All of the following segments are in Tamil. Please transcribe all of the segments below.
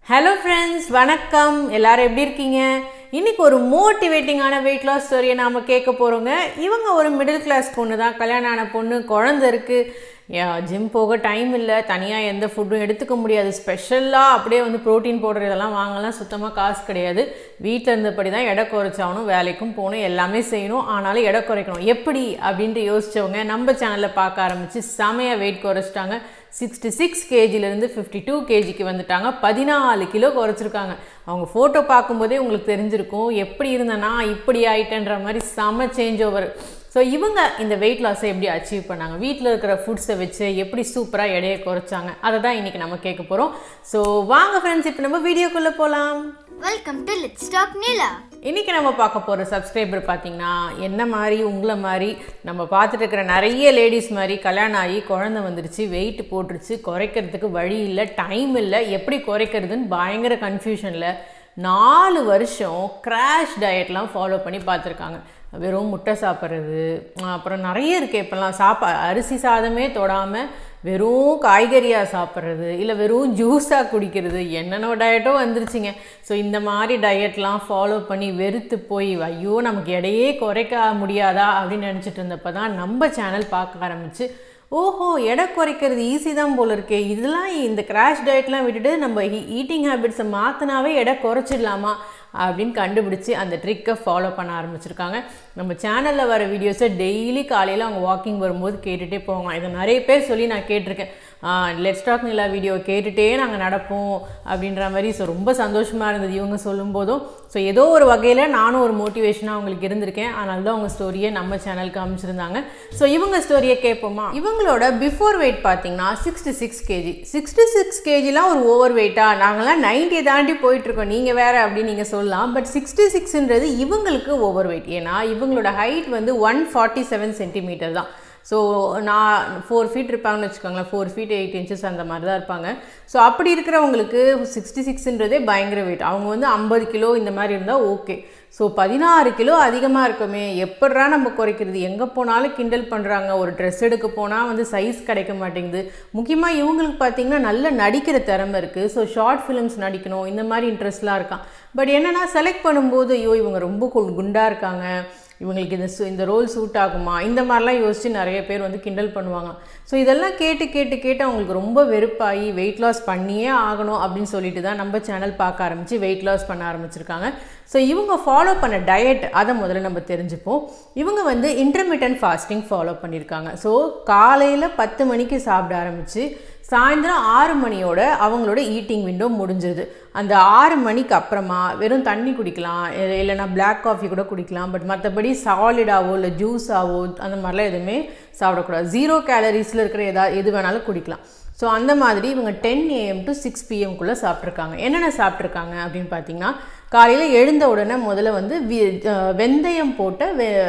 ஹலோ ஃப்ரெண்ட்ஸ் வணக்கம் எல்லாரும் எப்படி இருக்கீங்க இன்னைக்கு ஒரு மோட்டிவேட்டிங்கான வெயிட் லாஸ் ஸ்டோரியை நாம் கேட்க போகிறோங்க இவங்க ஒரு மிடில் கிளாஸ் பொண்ணு தான் கல்யாணம் ஆன பொண்ணு குழந்த இருக்குது ஜிம் போக டைம் இல்லை தனியாக எந்த ஃபுட்டும் எடுத்துக்க முடியாது ஸ்பெஷலாக அப்படியே வந்து ப்ரோட்டீன் பவுடர் இதெல்லாம் வாங்கலாம் சுத்தமாக காசு கிடையாது வீட்டில் இருந்தபடி தான் எடை குறைச்சாகணும் வேலைக்கும் போகணும் எல்லாமே செய்யணும் ஆனாலும் எடை குறைக்கணும் எப்படி அப்படின்ட்டு யோசிச்சவங்க நம்ம சேனலில் பார்க்க ஆரம்பித்து செமையாக வெயிட் குறைச்சிட்டாங்க சிக்ஸ்டி சிக்ஸ் கேஜிலேருந்து ஃபிஃப்டி டூ கேஜிக்கு வந்துட்டாங்க பதினாலு கிலோ குறைச்சிருக்காங்க அவங்க ஃபோட்டோ பார்க்கும்போதே உங்களுக்கு தெரிஞ்சிருக்கும் எப்படி இருந்தேன்னா இப்படி ஆயிட்டேன்ற மாதிரி செம சேஞ்ச் ஓவர் ஸோ இவங்க இந்த வெயிட் லாஸை எப்படி அச்சீவ் பண்ணாங்க வீட்டில் இருக்கிற ஃபுட்ஸை வச்சு எப்படி சூப்பராக எடையை குறைச்சாங்க அதை தான் இன்றைக்கி நம்ம கேட்க போகிறோம் ஸோ வாங்க ஃப்ரெண்ட்ஸ் இப்போ நம்ம வீடியோக்குள்ளே போகலாம் welcome to let's talk Neela இன்றைக்கி நம்ம பார்க்க போகிற சப்ஸ்கிரைபர் பார்த்தீங்கன்னா என்ன மாதிரி உங்களை மாதிரி நம்ம பார்த்துட்டு இருக்கிற நிறைய லேடிஸ் மாதிரி கல்யாணம் ஆகி குழந்தை வந்துருச்சு வெயிட் போட்டுருச்சு குறைக்கிறதுக்கு வழி இல்லை டைம் இல்லை எப்படி குறைக்கிறதுன்னு பயங்கர கன்ஃபியூஷனில் நாலு வருஷம் கிராஷ் டயட்லாம் ஃபாலோ பண்ணி பார்த்துருக்காங்க வெறும் முட்டை சாப்பிட்றது அப்புறம் நிறைய இருக்குது இப்போல்லாம் சாப்பா அரிசி சாதமே தொடாமல் வெறும் காய்கறியாக சாப்பிட்றது இல்லை வெறும் ஜூஸாக குடிக்கிறது என்னென்ன டயட்டோ வந்துருச்சுங்க ஸோ இந்த மாதிரி டயட்லாம் ஃபாலோ பண்ணி வெறுத்து போய் ஐயோ நமக்கு எடையே குறைக்க முடியாதா அப்படின்னு நினச்சிட்டு இருந்தப்போ தான் நம்ம சேனல் பார்க்க ஆரம்பிச்சு ஓஹோ எடை குறைக்கிறது ஈஸி தான் போல இருக்கே இதெல்லாம் இந்த கிராஷ் டயட்லாம் விட்டுட்டு நம்ம ஈட்டிங் ஹேபிட்ஸை மாற்றினாவே எடை குறைச்சிடலாமா அப்படின்னு கண்டுபிடிச்சி அந்த ட்ரிக்கை ஃபாலோ பண்ண ஆரம்பிச்சிருக்காங்க நம்ம சேனலில் வர வீடியோஸை டெய்லி காலையில் அவங்க வாக்கிங் வரும்போது கேட்டுகிட்டே போவாங்க இதை நிறைய பேர் சொல்லி நான் கேட்டிருக்கேன் லெட்ஸ் டாக் நிலா வீடியோ கேட்டுகிட்டே நாங்கள் நடப்போம் அப்படின்ற மாதிரி ஸோ ரொம்ப சந்தோஷமாக இருந்தது இவங்க சொல்லும்போதும் ஸோ ஏதோ ஒரு வகையில் நானும் ஒரு மோட்டிவேஷனாக அவங்களுக்கு இருந்திருக்கேன் அதனால தான் அவங்க ஸ்டோரியை நம்ம சேனலுக்கு அமைச்சிருந்தாங்க ஸோ இவங்க ஸ்டோரியை கேட்போமா இவங்களோட பிஃபோர் வெயிட் பார்த்தீங்கன்னா sixty six KG sixty six கேஜிலாம் ஒரு ஓவர் வெயிட்டா நாங்களாம் நைன்ட்டி தாண்டி போயிட்டுருக்கோம் நீங்கள் வேறு அப்படின்னு நீங்கள் சொல்லலாம் பட் சிக்ஸ்டி சிக்ஸ்ன்றது இவங்களுக்கு ஓவர் வெயிட் ஏன்னா இவங்களோட ஹைட் வந்து ஒன் ஃபார்ட்டி செவன் சென்டிமீட்டர் தான் ஸோ நான் ஃபோர் ஃபீட் இருப்பாங்கன்னு வச்சுக்கோங்களேன் ஃபோர் ஃபீட் எயிட் இன்ச்சஸ் அந்த மாதிரி தான் இருப்பாங்க ஸோ அப்படி இருக்கிறவங்களுக்கு சிக்ஸ்டி சிக்ஸ்ன்றதே பயங்கர வெயிட் அவங்க வந்து ஐம்பது கிலோ இந்த மாதிரி இருந்தால் ஓகே ஸோ பதினாறு கிலோ அதிகமாக இருக்குமே எப்படா நம்ம குறைக்கிறது எங்கே போனாலும் கிண்டல் பண்ணுறாங்க ஒரு ட்ரெஸ் எடுக்க போனால் வந்து சைஸ் கிடைக்க மாட்டேங்குது முக்கியமாக இவங்களுக்கு பார்த்தீங்கன்னா நல்ல நடிக்கிற திறமை இருக்குது ஸோ ஷார்ட் ஃபிலிம்ஸ் நடிக்கணும் இந்த மாதிரி இன்ட்ரெஸ்ட்லாம் இருக்கான் பட் என்னென்னா செலக்ட் பண்ணும்போது ஐயோ இவங்க ரொம்ப குண்டாக இருக்காங்க இவங்களுக்கு இந்த சு இந்த ரோல் சூட் ஆகுமா இந்த மாதிரிலாம் யோசித்து நிறைய பேர் வந்து கிண்டல் பண்ணுவாங்க ஸோ இதெல்லாம் கேட்டு கேட்டு கேட்டு அவங்களுக்கு ரொம்ப வெறுப்பாகி வெயிட் லாஸ் பண்ணியே ஆகணும் அப்படின்னு சொல்லிட்டு தான் நம்ம சேனல் பார்க்க ஆரம்பித்து வெயிட் லாஸ் பண்ண ஆரம்பிச்சிருக்காங்க ஸோ இவங்க ஃபாலோ பண்ண டயட் அதை முதல்ல நம்ம தெரிஞ்சுப்போம் இவங்க வந்து இன்டர்மீடியன்ட் ஃபாஸ்டிங் ஃபாலோ பண்ணியிருக்காங்க ஸோ காலையில் பத்து மணிக்கு சாப்பிட ஆரம்பித்து சாயந்தரம் ஆறு மணியோட அவங்களோட ஈட்டிங் விண்டோ முடிஞ்சது அந்த ஆறு மணிக்கு அப்புறமா வெறும் தண்ணி குடிக்கலாம் இல்லைனா பிளாக் காஃபி கூட குடிக்கலாம் பட் மற்றபடி சாலிடாவோ இல்லை ஜூஸாவோ அந்த மாதிரிலாம் எதுவுமே சாப்பிடக்கூடாது ஜீரோ கேலரிஸில் இருக்கிற எதாவது எது வேணாலும் குடிக்கலாம் ஸோ அந்த மாதிரி இவங்க டென் ஏஎம் டு சிக்ஸ் பிஎம்குள்ளே சாப்பிட்ருக்காங்க என்னென்ன சாப்பிட்ருக்காங்க அப்படின்னு பார்த்தீங்கன்னா காலையில் எழுந்த உடனே முதல்ல வந்து வெந்தயம் போட்ட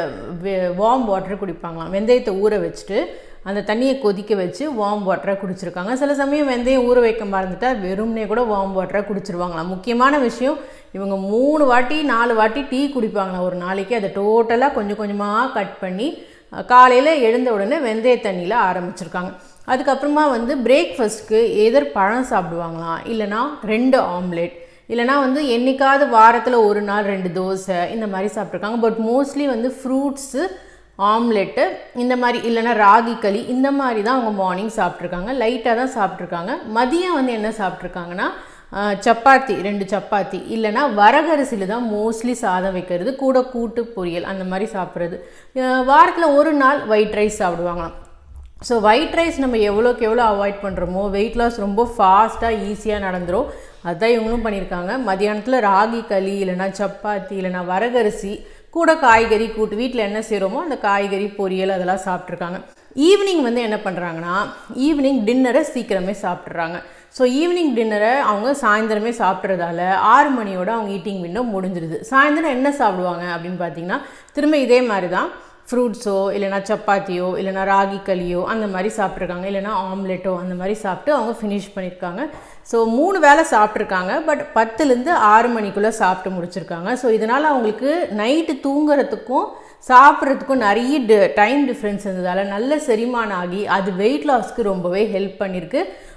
வெ வார்ம் வாட்டர் குடிப்பாங்களாம் வெந்தயத்தை ஊற வச்சுட்டு அந்த தண்ணியை கொதிக்க வச்சு வார்ம் வாட்டராக குடிச்சிருக்காங்க சில சமயம் வெந்தயம் ஊற வைக்க மறந்துட்டா வெறும்னே கூட வார்ம் வாட்டராக குடிச்சிருவாங்களாம் முக்கியமான விஷயம் இவங்க மூணு வாட்டி நாலு வாட்டி டீ குடிப்பாங்களாம் ஒரு நாளைக்கு அதை டோட்டலாக கொஞ்சம் கொஞ்சமாக கட் பண்ணி காலையில் எழுந்த உடனே வெந்தய தண்ணியில் ஆரம்பிச்சிருக்காங்க அதுக்கப்புறமா வந்து பிரேக்ஃபாஸ்ட்க்கு எதர் பழம் சாப்பிடுவாங்களாம் இல்லைனா ரெண்டு ஆம்லேட் இல்லைனா வந்து என்றைக்காவது வாரத்தில் ஒரு நாள் ரெண்டு தோசை இந்த மாதிரி சாப்பிட்ருக்காங்க பட் மோஸ்ட்லி வந்து ஃப்ரூட்ஸு ஆம்லெட்டு இந்த மாதிரி இல்லைனா ராகி களி இந்த மாதிரி தான் அவங்க மார்னிங் சாப்பிட்ருக்காங்க லைட்டாக தான் சாப்பிட்ருக்காங்க மதியம் வந்து என்ன சாப்பிட்ருக்காங்கன்னா சப்பாத்தி ரெண்டு சப்பாத்தி இல்லைனா வரகரிசியில் தான் மோஸ்ட்லி சாதம் வைக்கிறது கூட கூட்டு பொரியல் அந்த மாதிரி சாப்பிட்றது வாரத்தில் ஒரு நாள் ஒயிட் ரைஸ் சாப்பிடுவாங்களாம் ஸோ ஒயிட் ரைஸ் நம்ம எவ்வளோக்கு எவ்வளோ அவாய்ட் பண்ணுறோமோ வெயிட் லாஸ் ரொம்ப ஃபாஸ்ட்டாக ஈஸியாக நடந்துடும் அதுதான் இவங்களும் பண்ணியிருக்காங்க மதியானத்தில் ராகி களி இல்லைனா சப்பாத்தி இல்லைனா வரகரிசி கூட காய்கறி கூட்டு வீட்டில் என்ன செய்கிறோமோ அந்த காய்கறி பொரியல் அதெல்லாம் சாப்பிட்ருக்காங்க ஈவினிங் வந்து என்ன பண்ணுறாங்கன்னா ஈவினிங் டின்னரை சீக்கிரமே சாப்பிட்றாங்க ஸோ ஈவினிங் டின்னரை அவங்க சாயந்தரமே சாப்பிட்றதால ஆறு மணியோட அவங்க ஈட்டிங் விண்டோ முடிஞ்சிருது சாயந்தரம் என்ன சாப்பிடுவாங்க அப்படின்னு பார்த்தீங்கன்னா திரும்ப இதே மாதிரி தான் ஃப்ரூட்ஸோ இல்லைனா சப்பாத்தியோ இல்லைனா ராகி களியோ அந்த மாதிரி சாப்பிட்ருக்காங்க இல்லைனா ஆம்லெட்டோ அந்த மாதிரி சாப்பிட்டு அவங்க ஃபினிஷ் பண்ணியிருக்காங்க ஸோ மூணு வேளை சாப்பிட்ருக்காங்க பட் பத்துலேருந்து ஆறு மணிக்குள்ளே சாப்பிட்டு முடிச்சிருக்காங்க ஸோ இதனால் அவங்களுக்கு நைட்டு தூங்குறதுக்கும் சாப்பிட்றதுக்கும் நிறைய டி டைம் டிஃப்ரென்ஸ் இருந்ததால் நல்ல செரிமானம் ஆகி அது வெயிட் லாஸ்க்கு ரொம்பவே ஹெல்ப் பண்ணியிருக்கு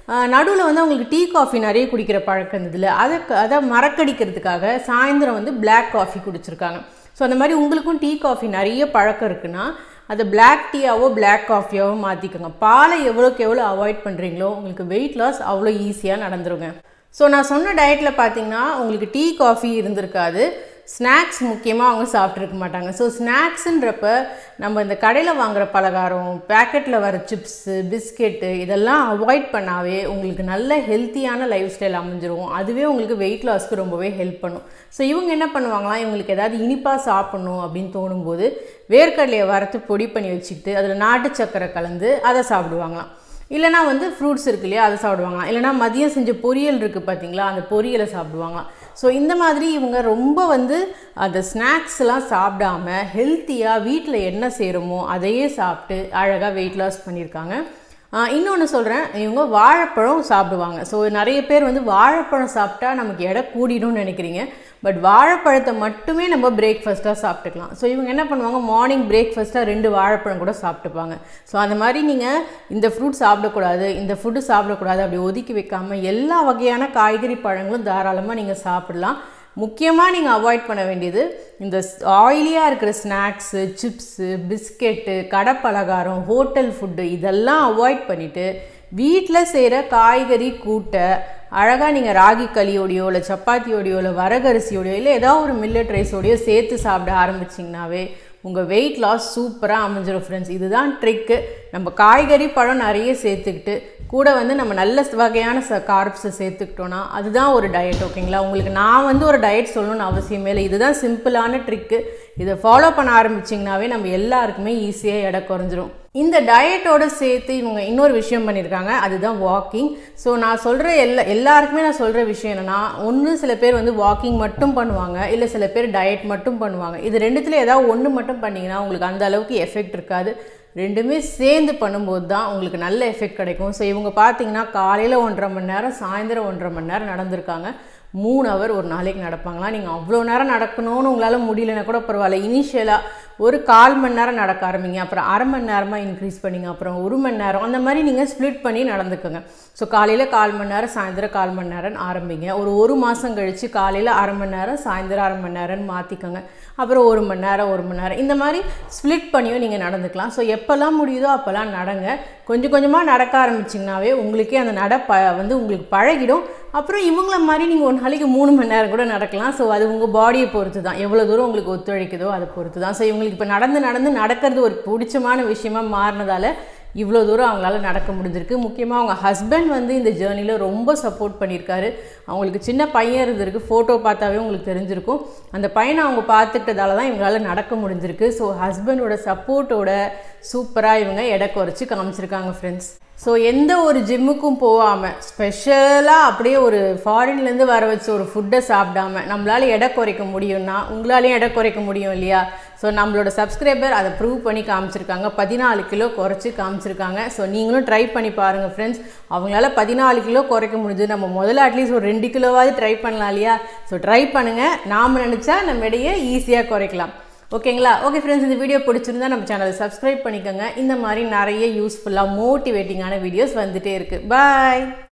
நடுவில் வந்து அவங்களுக்கு டீ காஃபி நிறைய குடிக்கிற பழக்கம் இருந்ததில்ல அதை அதை மறக்கடிக்கிறதுக்காக சாயந்தரம் வந்து பிளாக் காஃபி குடிச்சிருக்காங்க ஸோ அந்த மாதிரி உங்களுக்கும் டீ காஃபி நிறைய பழக்கம் இருக்குன்னா அதை பிளாக் டீயாவோ பிளாக் காஃபியாவோ மாற்றிக்கோங்க பாலை எவ்வளோக்கு எவ்வளோ அவாய்ட் பண்ணுறீங்களோ உங்களுக்கு வெயிட் லாஸ் அவ்வளோ ஈஸியாக நடந்துருங்க ஸோ நான் சொன்ன டயட்டில் பார்த்தீங்கன்னா உங்களுக்கு டீ காஃபி இருந்திருக்காது ஸ்நாக்ஸ் முக்கியமாக அவங்க சாப்பிட்ருக்க மாட்டாங்க ஸோ ஸ்நாக்ஸுன்றப்ப நம்ம இந்த கடையில் வாங்குற பலகாரம் பேக்கெட்டில் வர சிப்ஸு பிஸ்கெட்டு இதெல்லாம் அவாய்ட் பண்ணாவே உங்களுக்கு நல்ல ஹெல்த்தியான லைஃப் ஸ்டைல் அமைஞ்சிரும் அதுவே உங்களுக்கு வெயிட் லாஸ்க்கு ரொம்பவே ஹெல்ப் பண்ணும் ஸோ இவங்க என்ன பண்ணுவாங்களாம் இவங்களுக்கு ஏதாவது இனிப்பாக சாப்பிட்ணும் அப்படின்னு தோணும்போது வேர்க்கடலையை வறுத்து பொடி பண்ணி வச்சுக்கிட்டு அதில் நாட்டு சக்கரை கலந்து அதை சாப்பிடுவாங்களாம் இல்லைனா வந்து ஃப்ரூட்ஸ் இருக்கு இல்லையா அதை சாப்பிடுவாங்களாம் இல்லைனா மதியம் செஞ்ச பொரியல் இருக்குது பார்த்தீங்களா அந்த பொரியலை சாப்பிடுவாங்களாம் ஸோ இந்த மாதிரி இவங்க ரொம்ப வந்து அந்த ஸ்நாக்ஸ்லாம் சாப்பிடாம ஹெல்த்தியாக வீட்டில் என்ன செய்கிறோமோ அதையே சாப்பிட்டு அழகாக வெயிட் லாஸ் பண்ணியிருக்காங்க இன்னொன்று சொல்கிறேன் இவங்க வாழைப்பழம் சாப்பிடுவாங்க ஸோ நிறைய பேர் வந்து வாழைப்பழம் சாப்பிட்டா நமக்கு எடை கூடிடும்னு நினைக்கிறீங்க பட் வாழைப்பழத்தை மட்டுமே நம்ம பிரேக்ஃபாஸ்ட்டாக சாப்பிட்டுக்கலாம் ஸோ இவங்க என்ன பண்ணுவாங்க மார்னிங் பிரேக்ஃபாஸ்ட்டாக ரெண்டு வாழைப்பழம் கூட சாப்பிட்டுப்பாங்க ஸோ அந்த மாதிரி நீங்கள் இந்த ஃப்ரூட் சாப்பிடக்கூடாது இந்த ஃபுட்டு சாப்பிடக்கூடாது அப்படி ஒதுக்கி வைக்காமல் எல்லா வகையான காய்கறி பழங்களும் தாராளமாக நீங்கள் சாப்பிடலாம் முக்கியமாக நீங்கள் அவாய்ட் பண்ண வேண்டியது இந்த ஆயிலியாக இருக்கிற ஸ்நாக்ஸு சிப்ஸு பிஸ்கெட்டு கடை பலகாரம் ஹோட்டல் ஃபுட்டு இதெல்லாம் அவாய்ட் பண்ணிவிட்டு வீட்டில் செய்கிற காய்கறி கூட்டை அழகாக நீங்கள் ராகி களியோடையோ இல்லை சப்பாத்தியோடையோ இல்லை வரகரிசியோடையோ இல்லை ஏதாவது ஒரு மில்லட் ரைஸோடையோ சேர்த்து சாப்பிட ஆரம்பிச்சிங்கனாவே உங்கள் வெயிட் லாஸ் சூப்பராக அமைஞ்சிடும் ஃப்ரெண்ட்ஸ் இதுதான் ட்ரிக்கு நம்ம காய்கறி பழம் நிறைய சேர்த்துக்கிட்டு கூட வந்து நம்ம நல்ல வகையான ச கார்ப்ஸை சேர்த்துக்கிட்டோன்னா அதுதான் ஒரு டயட் ஓகேங்களா உங்களுக்கு நான் வந்து ஒரு டயட் சொல்லணும்னு அவசியமே இல்லை இதுதான் சிம்பிளான ட்ரிக்கு இதை ஃபாலோ பண்ண ஆரம்பிச்சிங்கனாவே நம்ம எல்லாருக்குமே ஈஸியாக எடை குறைஞ்சிரும் இந்த டயட்டோட சேர்த்து இவங்க இன்னொரு விஷயம் பண்ணியிருக்காங்க அதுதான் வாக்கிங் ஸோ நான் சொல்கிற எல்லா எல்லாருக்குமே நான் சொல்கிற விஷயம் என்னென்னா ஒன்று சில பேர் வந்து வாக்கிங் மட்டும் பண்ணுவாங்க இல்லை சில பேர் டயட் மட்டும் பண்ணுவாங்க இது ரெண்டுத்தில் ஏதாவது ஒன்று மட்டும் பண்ணிங்கன்னா உங்களுக்கு அந்த அளவுக்கு எஃபெக்ட் இருக்காது ரெண்டுமே சேர்ந்து பண்ணும்போது தான் உங்களுக்கு நல்ல எஃபெக்ட் கிடைக்கும் ஸோ இவங்க பார்த்தீங்கன்னா காலையில் ஒன்றரை மணி நேரம் சாயந்தரம் ஒன்றரை மணி நேரம் நடந்திருக்காங்க மூணு ஹவர் ஒரு நாளைக்கு நடப்பாங்களா நீங்கள் அவ்வளோ நேரம் நடக்கணும்னு உங்களால் முடியலன்னா கூட பரவாயில்ல இனிஷியலாக ஒரு கால் மணி நேரம் நடக்க ஆரம்பிங்க அப்புறம் அரை மணி நேரமாக இன்க்ரீஸ் பண்ணிங்க அப்புறம் ஒரு மணி நேரம் அந்த மாதிரி நீங்கள் ஸ்ப்ளிட் பண்ணி நடந்துக்கோங்க ஸோ காலையில் கால் மணி நேரம் சாயந்தரம் கால் மணி நேரம் ஆரம்பிங்க ஒரு ஒரு மாதம் கழித்து காலையில் அரை மணி நேரம் சாயந்தரம் அரை மணி நேரம்னு மாற்றிக்கோங்க அப்புறம் ஒரு மணி நேரம் ஒரு மணி நேரம் இந்த மாதிரி ஸ்ப்ளிட் பண்ணியும் நீங்கள் நடந்துக்கலாம் ஸோ எப்போல்லாம் முடியுதோ அப்போல்லாம் நடங்க கொஞ்சம் கொஞ்சமாக நடக்க ஆரம்பிச்சிங்கனாவே உங்களுக்கே அந்த நட ப வந்து உங்களுக்கு பழகிடும் அப்புறம் இவங்கள மாதிரி நீங்கள் ஒரு நாளைக்கு மூணு மணி நேரம் கூட நடக்கலாம் ஸோ அது உங்கள் பாடியை பொறுத்து தான் எவ்வளோ தூரம் உங்களுக்கு ஒத்துழைக்குதோ அதை பொறுத்து தான் ஸோ இவங்களுக்கு இப்போ நடந்து நடந்து நடக்கிறது ஒரு பிடிச்சமான விஷயமா மாறினதால இவ்வளோ தூரம் அவங்களால நடக்க முடிஞ்சிருக்கு முக்கியமாக அவங்க ஹஸ்பண்ட் வந்து இந்த ஜேர்னியில் ரொம்ப சப்போர்ட் பண்ணியிருக்காரு அவங்களுக்கு சின்ன பையன் இருந்திருக்கு ஃபோட்டோ பார்த்தாவே உங்களுக்கு தெரிஞ்சிருக்கும் அந்த பையனை அவங்க பார்த்துக்கிட்டதால தான் இவங்களால நடக்க முடிஞ்சிருக்கு ஸோ ஹஸ்பண்டோட சப்போர்ட்டோட சூப்பராக இவங்க எடை குறைச்சி காமிச்சிருக்காங்க ஃப்ரெண்ட்ஸ் ஸோ எந்த ஒரு ஜிம்முக்கும் போகாமல் ஸ்பெஷலாக அப்படியே ஒரு ஃபாரின்லேருந்து வர வச்ச ஒரு ஃபுட்டை சாப்பிடாம நம்மளால் எடை குறைக்க முடியும்னா உங்களாலையும் எடை குறைக்க முடியும் இல்லையா ஸோ நம்மளோட சப்ஸ்கிரைபர் அதை ப்ரூவ் பண்ணி காமிச்சிருக்காங்க பதினாலு கிலோ குறைச்சி காமிச்சிருக்காங்க ஸோ நீங்களும் ட்ரை பண்ணி பாருங்கள் ஃப்ரெண்ட்ஸ் அவங்களால பதினாலு கிலோ குறைக்க முடியுது நம்ம முதல்ல அட்லீஸ்ட் ஒரு ரெண்டு கிலோவாவது ட்ரை பண்ணலாம் இல்லையா ஸோ ட்ரை பண்ணுங்கள் நாம் நினச்சா நம்ம இடையே ஈஸியாக குறைக்கலாம் ஓகேங்களா ஓகே ஃப்ரெண்ட்ஸ் இந்த வீடியோ பிடிச்சிருந்தா நம்ம சேனலை சப்ஸ்கிரைப் பண்ணிக்கோங்க இந்த மாதிரி நிறைய யூஸ்ஃபுல்லாக மோட்டிவேட்டிங்கான வீடியோஸ் வந்துகிட்டே இருக்குது பாய்